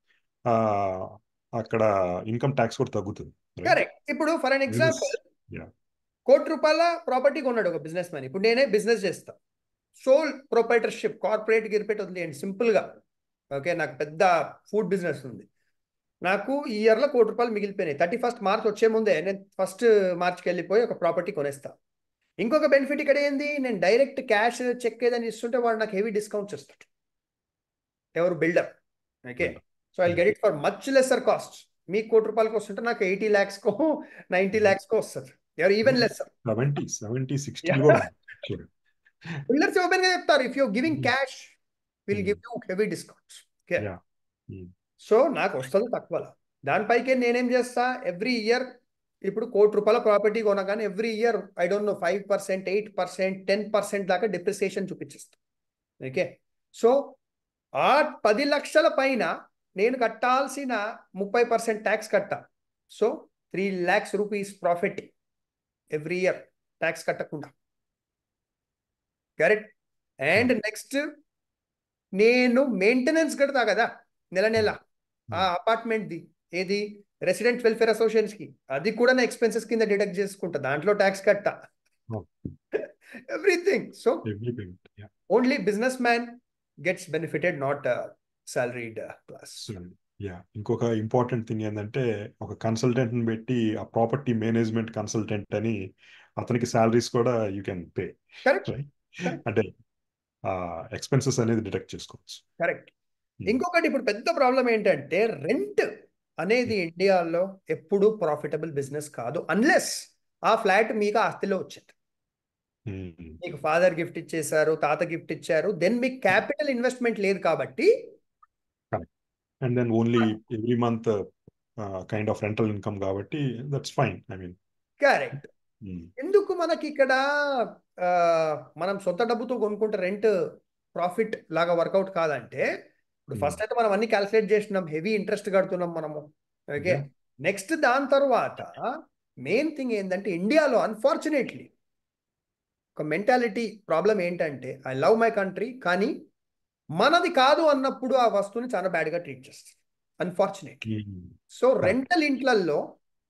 అక్కడ ఇన్కమ్ ట్యాక్స్ కూడా తగ్గుతుంది కరెక్ట్ ఇప్పుడు ఫర్ అన్ ఎగ్జాంపుల్ కోటి రూపాయల ప్రాపర్టీ కొన్నాడు ఒక బిజినెస్ మ్యాన్ ఇప్పుడు నేనే బిజినెస్ చేస్తా సోల్ ప్రొపరేటర్షిప్ కార్పొరేట్ గిరిపేట్ వదిలేయండి సింపుల్గా ఓకే నాకు పెద్ద ఫుడ్ బిజినెస్ ఉంది నాకు ఈ ఇయర్లో కోటి రూపాయలు మిగిలిపోయినాయి థర్టీ ఫస్ట్ మార్చ్ వచ్చే ముందే నేను ఫస్ట్ మార్చ్కి వెళ్ళిపోయి ఒక ప్రాపర్టీ కొనేస్తా ఇంకొక బెనిఫిట్ ఇక్కడ ఏంది నేను డైరెక్ట్ క్యాష్ చెక్ ఏదని ఇస్తుంటే వాడు నాకు హెవీ డిస్కౌంట్స్ ఇస్తాడు ఎవరు builder okay so I get it for much lesser cost మీకు కోటి రూపాయలకి వస్తుంటే నాకు ఎయిటీ ల్యాక్స్కో నైంటీ ల్యాక్స్కో వస్తుంది ఎవరు even less seventy seventy sixty builders open గా చెప్తారు if you giving cash will give you heavy discounts okay so నాకు వస్తుంది తక్కువ దానిపైకే నేనేం చేస్తా ఎవ్రీ ఇయర్ ఇప్పుడు కోటి రూపాయల ప్రాపర్టీ కొనగానే every year I don't know five percent eight percent ten percent దాకా డిప్రిసియేషన్ చూపించేస్తా ఓకే సో ఆ పది లక్షల పైన నేను కట్టాల్సిన ముప్పై పర్సెంట్ ట్యాక్స్ కట్టా so three lakhs rupees profit every year tax కట్టకుండా కరెక్ట్ అండ్ నెక్స్ట్ నేను మెయింటెనెన్స్ కడతా కదా నెల నెల ఆ అపార్ట్మెంట్ది ఏది రెసిడెంట్ వెల్ఫేర్ అసోసియేషన్స్ కి అది కూడా నా ఎక్స్పెన్సెస్ కింద డిడక్ట్ చేసుకుంటా దాంట్లో ట్యాక్స్ కట్టా everything so only businessman gets benefited not salaried class yeah ఇంకొక ఇంపార్టెంట్ థింగ్ ఏంటంటే ఒక కన్సల్టెంట్ ని పెట్టి ఆ ప్రాపర్టీ మేనేజ్మెంట్ కన్సల్టెంట్ అని అతనికి సాలరీస్ కూడా యూ కెన్ పే అంటే ఎక్స్పెన్సెస్ అనేది డిడక్ట్ చేసుకోవచ్చు కరెక్ట్ ఇంకొకటి ఇప్పుడు పెద్ద ప్రాబ్లం ఏంటంటే రెంట్ అనేది ఇండియాలో ఎప్పుడు ప్రాఫిటబుల్ బిజినెస్ కాదు అన్లెస్ ఆ ఫ్లాట్ మీకు ఆస్తిలో వచ్చింది మీకు ఫాదర్ గిఫ్ట్ ఇచ్చేసారు తాత గిఫ్ట్ ఇచ్చారు దెన్ మీకు క్యాపిటల్ ఇన్వెస్ట్మెంట్ లేదు కాబట్టి and then only every month kind of rental income కాబట్టి that's fine I mean correct ఎందుకు మనకి ఇక్కడ మనం సొంత డబ్బుతో కొనుక్కుంటే రెంట్ ప్రాఫిట్ లాగా వర్కౌట్ కాదంటే ఇప్పుడు ఫస్ట్ అయితే మనం అన్ని క్యాల్కులేట్ చేసినాం హెవీ ఇంట్రెస్ట్ కడుతున్నాం మనము ఓకే నెక్స్ట్ దాని తర్వాత మెయిన్ థింగ్ ఏంటంటే ఇండియాలో అన్ఫార్చునేట్లీ ఒక మెంటాలిటీ ప్రాబ్లం ఏంటంటే ఐ లవ్ మై కంట్రీ కానీ మనది కాదు అన్నప్పుడు ఆ వస్తువుని చాలా బ్యాడ్గా ట్రీట్ చేస్తారు అన్ఫార్చునేట్లీ సో రెంటల్ ఇంట్లల్లో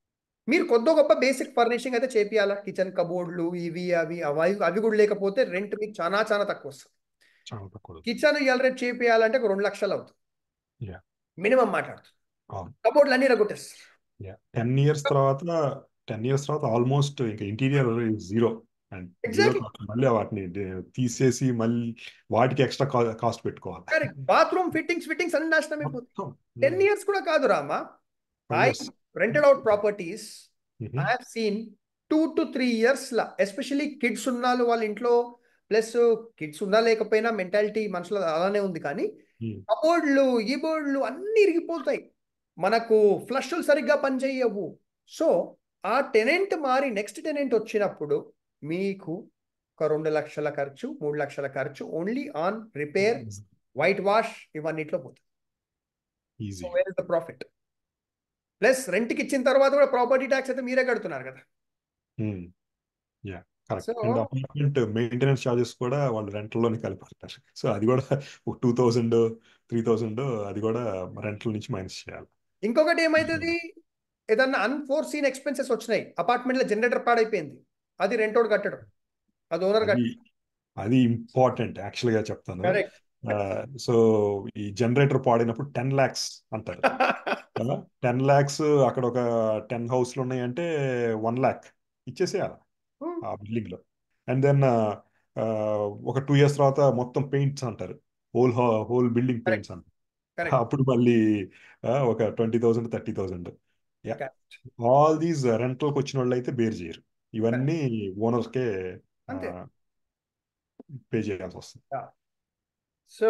మీరు కొద్ది గొప్ప బేసిక్ ఫర్నిషింగ్ అయితే చేపియాలా కిచెన్ కబోర్డ్లు ఇవి అవి అవి అవి కూడా లేకపోతే రెంట్ మీకు చాలా చాలా తక్కువ వస్తుంది చాలా తక్కువ కిచెన్ ఇవాళ రేపు చేపియాలంటే ఒక రెండు లక్షలు అవుతుంది Yeah. మినిమం మాట్లాడుతుంది అవును. కబోర్డ్లు అన్ని రగొట్టేస్తారు టెన్ ఇయర్స్ తర్వాత టెన్ ఇయర్స్ తర్వాత ఆల్మోస్ట్ ఇంకా ఇంటీరియర్ జీరో అండ్ Exactly. మళ్ళీ వాటిని డి- తీసేసి మళ్ళీ వాటికి ఎక్స్ట్రా కాస్ట్ పెట్టుకోవాలి కరెక్ట్ బాత్రూమ్ ఫిట్టింగ్స్ ఫిట్టింగ్స్ అన్ని నాశనం అయిపోతుంది మొత్తం. టెన్ ఇయర్స్ కూడా కాదు Rama I Yes. Rented out properties Mhm. I have seen two to three years లా ఎస్పెషలీ కిడ్స్ ఉన్నాళ్ళు వాళ్ళ ఇంట్లో ప్లస్ కిడ్స్ ఉన్నా లేకపోయినా మెంటాలిటీ మనుషులు అలానే ఉంది కానీ Hmm. కబోర్డ్లు ఈ బోర్డులు అన్ని ఇరిగిపోతాయి మనకు ఫ్లష్లు సరిగ్గా పనిచేయవు సో ఆ టెనెంట్ మారి నెక్స్ట్ టెనెంట్ వచ్చినప్పుడు మీకు ఒక రెండు లక్షల ఖర్చు మూడు లక్షల ఖర్చు only on repair whitewash ఇవన్నిట్లో పోతుంది easy so where is the profit plus రెంట్కి ఇచ్చిన తర్వాత కూడా ప్రాపర్టీ ట్యాక్స్ అయితే మీరే కడుతున్నారు కదా yeah correct So- and apartment maintenance charges కూడా వాళ్ళు రెంట్లోనే కలిపారు సో అది కూడా ఒక టూ థౌజండ్ త్రీ థౌజండ్ అది కూడా రెంట్ల నుంచి మైనస్ చేయాలి ఇంకొకటి ఏమైతుంది ఏదన్నా అన్ఫోర్సీన్ ఎక్స్పెన్సెస్ వచ్చినాయి అపార్ట్మెంట్ లో జనరేటర్ పాడైపోయింది అది రెంటోడ్ కట్టడం అది ఓనర్ అది అది ఇంపార్టెంట్ యాక్చువల్ గా చెప్తాను కరెక్ట్ సో ఈ జనరేటర్ పాడైనప్పుడు టెన్ ల్యాక్స్ అంటారు టెన్ ల్యాక్స్ అక్కడ ఒక టెన్ హౌస్లు ఉన్నాయంటే వన్ ల్యాక్ ఇచ్చేసేయాలి ఆ బిల్డింగ్ లో అండ్ దెన్ ఒక టూ ఇయర్స్ తర్వాత మొత్తం పెయింట్స్ అంటారు హోల్ హోల్ బిల్డింగ్ పెయింట్స్ అంటారు కరెక్ట్ అప్పుడు మళ్ళీ ఆ, ఒక twenty thousand thirty thousand Correct. All these రెంటల్కి వచ్చిన వాళ్ళు అయితే బేర్ చేయరు ఇవన్నీ ఓనర్కే అంతే. పే చేయాల్సి వస్తుంది సో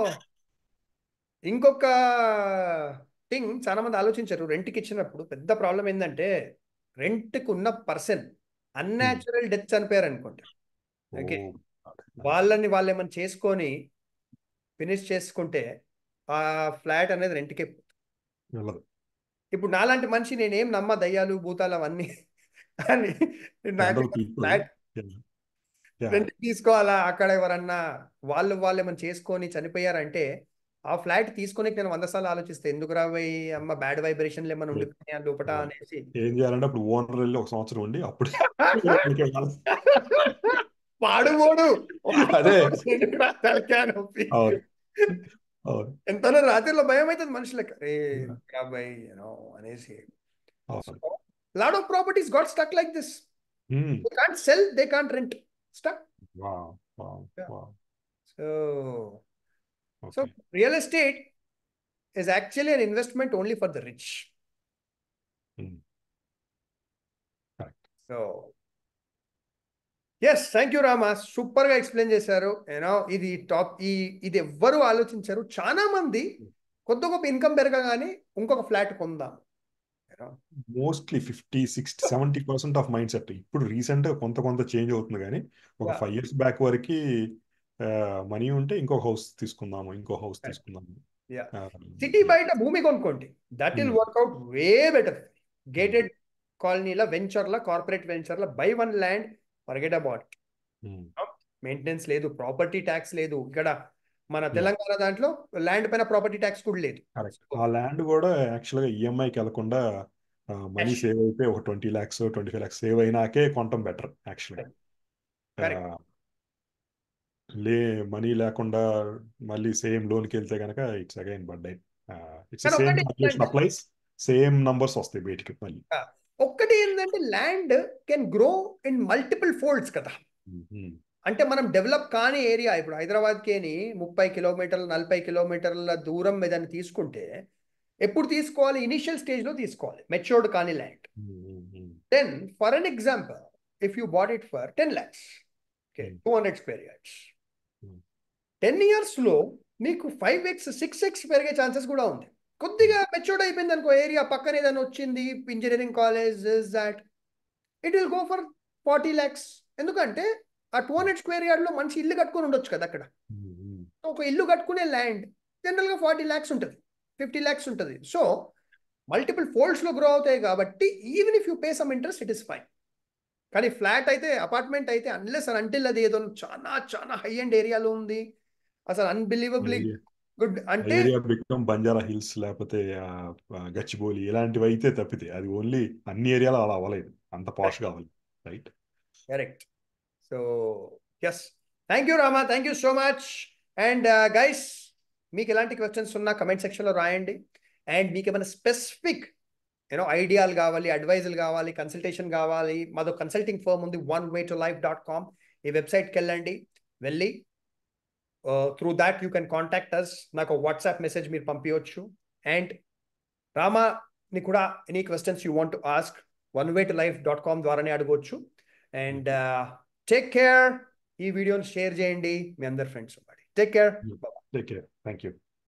ఇంకొక థింగ్ చాలా మంది ఆలోచించారు రెంట్కి ఇచ్చినప్పుడు పెద్ద ప్రాబ్లం ఏంటంటే రెంట్కి ఉన్న పర్సన్ అన్యాచురల్ డెత్ చనిపోయారు అనుకోండి Okay. ఓ, వాళ్ళని వాళ్ళు ఏమైనా చేసుకొని ఫినిష్ చేసుకుంటే ఆ ఫ్లాట్ అనేది రెంట్కే వెళ్ళదు ఇప్పుడు నాలాంటి మనిషి నేనేం నమ్మ దయ్యాలు భూతాలు అవన్నీ అని నాకు General people, flat yeah. Yeah. Rent తీసుకోవాలా అక్కడ ఎవరన్నా వాళ్ళు వాళ్ళు ఏమైనా చేసుకొని చనిపోయారంటే ఆ ఫ్లాట్ తీసుకొని నేను వంద సార్లు ఆలోచిస్తే ఎందుకు రాబోయి అమ్మ బ్యాడ్ వైబ్రేషన్లు ఏమైనా ఉండిపోయినాయా లోపట అనేసి ఏం చేయాలంటే అప్పుడు ఓనర్ వెళ్ళి ఒక సంవత్సరం ఉండి అప్పుడు వాడు పోడు అదే. ఎందుకురా తలకాయ నొప్పి అవును అవును ఎంతనో రాత్రిలో భయం అవుతుంది మనుషులకి అరే అబ్బాయి యూనో అనేసి అవును lot of properties got stuck like this Hmm. They can't sell they can't rent stuck Wow, wow, Yeah. wow. So Okay. So real estate is actually an investment only for the rich. Hmm. Correct. So yes thank you Rama super గా explain చేశారు you know ఇది top ఈ ఇది ఎవ్వరు ఆలోచించారు చాలా మంది కొద్ది గొప్ప ఇన్కమ్ పెరగగానే ఇంకొక ఫ్లాట్ కొందాం You know, mostly fifty sixty seventy percent of mindset ఇప్పుడు రీసెంట్ కొంత కొంత చేంజ్ అవుతుంది కానీ ఒక Yeah. ఫైవ్ ఇయర్స్ బ్యాక్ వరకు మనీ ఉంటే ఇంకో హౌస్ తీసుకుందాము ఇంకో హౌస్ Right. తీసుకుందాము Yeah. Uh, సిటీ బయట భూమి కొనుక్కోండి that will Hmm. Work out way better gated కాలనీల వెంచర్ల కార్పొరేట్ వెంచర్ల buy one land forget about hmm. Maintenance లేదు ప్రాపర్టీ ట్యాక్స్ లేదు ఇక్కడ మన Yeah. తెలంగాణ దాంట్లో ల్యాండ్ పైన ప్రాపర్టీ ట్యాక్స్ కూడా లేదు కరెక్ట్ ఆ ల్యాండ్ కూడా యాక్చువల్గా ఈఎంఐకి వెళ్లకుండా మనీ Cash. సేవ్ అయితే ఒక twenty lakhs twenty five lakhs save అయినాకే కొనటం బెటర్ యాక్చువల్గా Correct. లే మనీ లేకుండా మళ్ళీ సేమ్ లోన్కి వెళ్తే కనుక ఇట్స్ అగైన్ బర్డై ఇట్స్ కానీ సేమ్ ఒకటి క్యాల్కులేషన్ ఏంటంటే- అప్లైస్ సేమ్ నంబర్స్ వస్తాయి బయటికి మళ్ళీ ఒక్కటి ఏంటంటే land can grow in multiple folds కదా Mhm. అంటే మనం డెవలప్ కాని ఏరియా ఇప్పుడు హైదరాబాద్కేని ముప్పై కిలోమీటర్ల నలభై కిలోమీటర్ల దూరం ఏదైనా తీసుకుంటే ఎప్పుడు తీసుకోవాలి ఇనిషియల్ స్టేజ్లో తీసుకోవాలి మెచ్యూర్డ్ కాని land Mhm. Then for an example if you bought it for ten lakhs okay Hmm. Two hundred square yards Hmm. Ten ఇయర్స్లో మీకు ఫైవ్ ఎక్స్ సిక్స్ ఎక్స్ పెరిగే ఛాన్సెస్ కూడా ఉంది కొద్దిగా మెచ్యూర్డ్ అయిపోయింది అనుకో ఏరియా పక్కన ఏదైనా వచ్చింది engineering college that it will go for forty lakhs ఎందుకంటే ఆ టూ హండ్రెడ్ స్క్వేర్ యార్డ్లో మంచి ఇల్లు కట్టుకొని ఉండొచ్చు కదా అక్కడ Mhm. ఒక ఇల్లు కట్టుకునే ల్యాండ్ జనరల్గా ఫార్టీ ల్యాక్స్ ఉంటుంది ఫిఫ్టీ ల్యాక్స్ ఉంటుంది సో మల్టిపుల్ ఫోల్డ్స్లో గ్రో అవుతాయి కాబట్టి even if you pay some interest it is fine కానీ ఫ్లాట్ అయితే అపార్ట్మెంట్ అయితే అన్లెస్ అండ్ అంటిల్ అది ఏదో చాలా చాలా హై అండ్ ఏరియాలో ఉంది అసలు అన్బిలీవబుల్లీ Idea. గుడ్ అంటే ఏరియా బికమ్ బంజారా హిల్స్ లేకపోతే గచ్చిబౌలి ఇలాంటివి అయితే తప్పితే అది ఓన్లీ అన్ని ఏరియాలో అలా అవ్వలేదు అంత పాష్ కావాలి right correct so yes thank you Rama thank you so much and guys మీకు ఎలాంటి క్వశ్చన్స్ ఉన్నా కమెంట్ సెక్షన్లో రాయండి అండ్ మీకు ఏమైనా స్పెసిఫిక్ యూనో ఐడియాలు కావాలి అడ్వైజులు కావాలి కన్సల్టేషన్ కావాలి మాదో కన్సల్టింగ్ ఫర్మ్ ఉంది one way to life dot com ఈ వెబ్సైట్కి వెళ్ళండి వెళ్ళి through that you can contact us నాకు వాట్సాప్ మెసేజ్ మీరు పంపించవచ్చు అండ్ రామాని కూడా any questions you want to ask one way to life dot com ద్వారానే అడగవచ్చు అండ్ టేక్ కేర్ ఈ వీడియోని షేర్ చేయండి మీ అందరి friends take care take care thank you